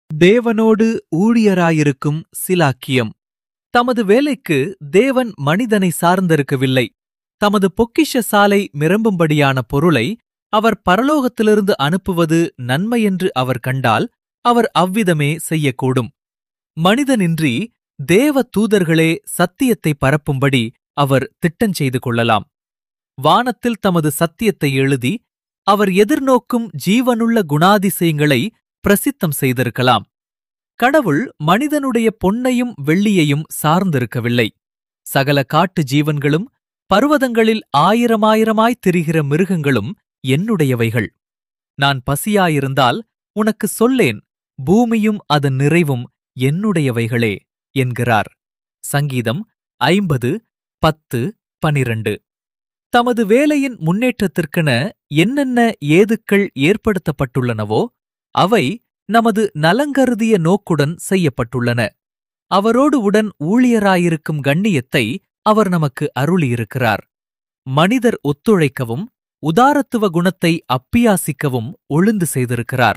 தேவனோடு ஊழியராயிருக்கும் சிலாக்கியம் தமது வேலைக்கு தேவன் மனிதனை சார்ந்திருக்கவில்லை தமது பொக்கிஷ சாலை நிரம்பும்படியான பொருளை அவர் பரலோகத்திலிருந்து அனுப்புவது நன்மையென்று அவர் கண்டால் அவர் அவ்விதமே செய்யக்கூடும் மனிதனின்றி தேவ தூதர்களே சத்தியத்தை பரப்பும்படி அவர் திட்டஞ்செய்து கொள்ளலாம் வானத்தில் தமது சத்தியத்தை எழுதி அவர் எதிர்நோக்கும் ஜீவனுள்ள குணாதிசயங்களை பிரசித்தம் செய்திருக்கலாம் கடவுள் மனிதனுடைய பொன்னையும் வெள்ளியையும் சார்ந்திருக்கவில்லை சகல காட்டு ஜீவன்களும் பர்வதங்களில் ஆயிரமாயிரமாய் திரிகிற மிருகங்களும் என்னுடையவைகள் நான் பசியாயிருந்தால் உனக்கு சொல்லேன் பூமியும் அதன் நிறைவும் என்னுடையவைகளே என்கிறார் சங்கீதம் ஐம்பது பத்து பனிரண்டு தமது வேலையின் முன்னேற்றத்திற்கென என்னென்ன ஏதுக்கள் ஏற்படுத்தப்பட்டுள்ளனவோ அவை நமது நலங்கருதிய நோக்குடன் செய்யப்பட்டுள்ளன அவரோடு உடன் ஊழியராயிருக்கும் கண்ணியத்தை அவர் நமக்கு அருளியிருக்கிறார் மனிதர் ஒத்துழைக்கவும் உதாரத்துவ குணத்தை அப்பியாசிக்கவும் ஒழுந்து செய்திருக்கிறார்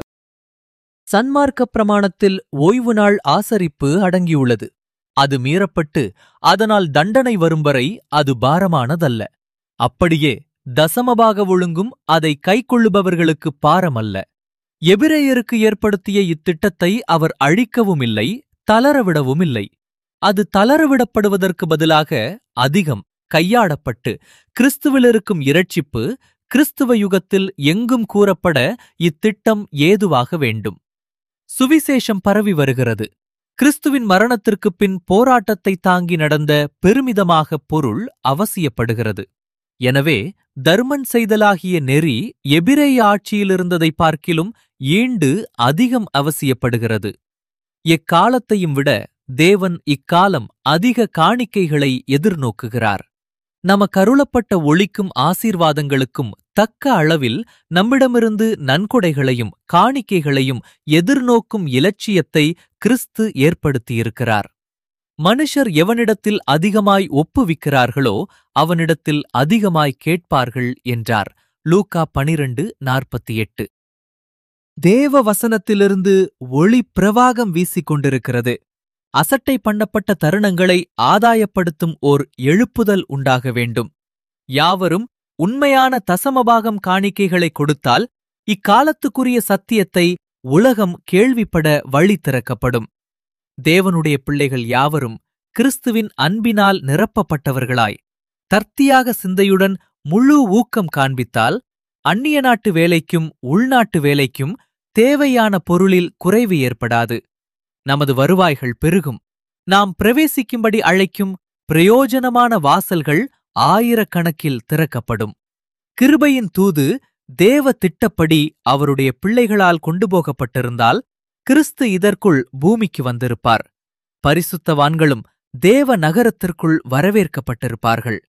சன்மார்க்க பிரமாணத்தில் ஓய்வு நாள் ஆசரிப்பு அடங்கியுள்ளது அது மீறப்பட்டு அதனால் தண்டனை வரும் வரை அது பாரமானதல்ல அப்படியே தசமபாக ஒழுங்கும் அதை கைக்கொள்ளுபவர்களுக்கு பாரமல்ல எபிரேயருக்கு ஏற்படுத்திய இத்திட்டத்தை அவர் அழிக்கவும் இல்லை தளரவிடவும் இல்லை அது தளரவிடப்படுவதற்கு பதிலாக அதிகம் கையாடப்பட்டு கிறிஸ்துவிலிருக்கும் இரட்சிப்பு கிறிஸ்துவ யுகத்தில் எங்கும் கூறப்பட இத்திட்டம் ஏதுவாக வேண்டும் சுவிசேஷம் பரவி வருகிறது கிறிஸ்துவின் மரணத்திற்குப் பின் போராட்டத்தை தாங்கி நடந்த பெருமிதமாக பொருள் அவசியப்படுகிறது எனவே தர்மன் செய்தலாகிய நெறி எபிரேய ஆட்சியிலிருந்ததை பார்க்கிலும் ஈண்டு அதிகம் அவசியப்படுகிறது எக்காலத்தையும் விட தேவன் இக்காலம் அதிக காணிக்கைகளை எதிர்நோக்குகிறார் நமக்கருளப்பட்ட ஒளிக்கும் ஆசீர்வாதங்களுக்கும் தக்க அளவில் நம்மிடமிருந்து நன்கொடைகளையும் காணிக்கைகளையும் எதிர்நோக்கும் இலட்சியத்தை கிறிஸ்து ஏற்படுத்தியிருக்கிறார் மனுஷர் எவனிடத்தில் அதிகமாய் ஒப்புவிக்கிறார்களோ அவனிடத்தில் அதிகமாய் கேட்பார்கள் என்றார் லூக்கா பனிரண்டு நாற்பத்தி எட்டு தேவ வசனத்திலிருந்து ஒளி பிரவாகம் வீசிக் கொண்டிருக்கிறது அசட்டை பண்ணப்பட்ட தருணங்களை ஆதாயப்படுத்தும் ஓர் எழுப்புதல் உண்டாக வேண்டும் யாவரும் உண்மையான தசமபாகம் காணிக்கைகளை கொடுத்தால் இக்காலத்துக்குரிய சத்தியத்தை உலகம் கேள்விப்பட வழி திறக்கப்படும் தேவனுடைய பிள்ளைகள் யாவரும் கிறிஸ்துவின் அன்பினால் நிரப்பப்பட்டவர்களாய் தர்த்தியாக சிந்தையுடன் முழு ஊக்கம் காண்பித்தால் அந்நிய நாட்டு வேலைக்கும் உள்நாட்டு வேலைக்கும் தேவையான பொருளில் குறைவு ஏற்படாது நமது வருவாய்கள் பெருகும் நாம் பிரவேசிக்கும்படி அழைக்கும் பிரயோஜனமான வாசல்கள் ஆயிரக்கணக்கில் திறக்கப்படும் கிருபையின் தூது தேவ திட்டப்படி அவருடைய பிள்ளைகளால் கொண்டு போகப்பட்டிருந்தால் கிறிஸ்து இதற்குள் பூமிக்கு வந்திருப்பார் பரிசுத்தவான்களும் தேவ நகரத்திற்குள் வரவேற்கப்பட்டிருப்பார்கள்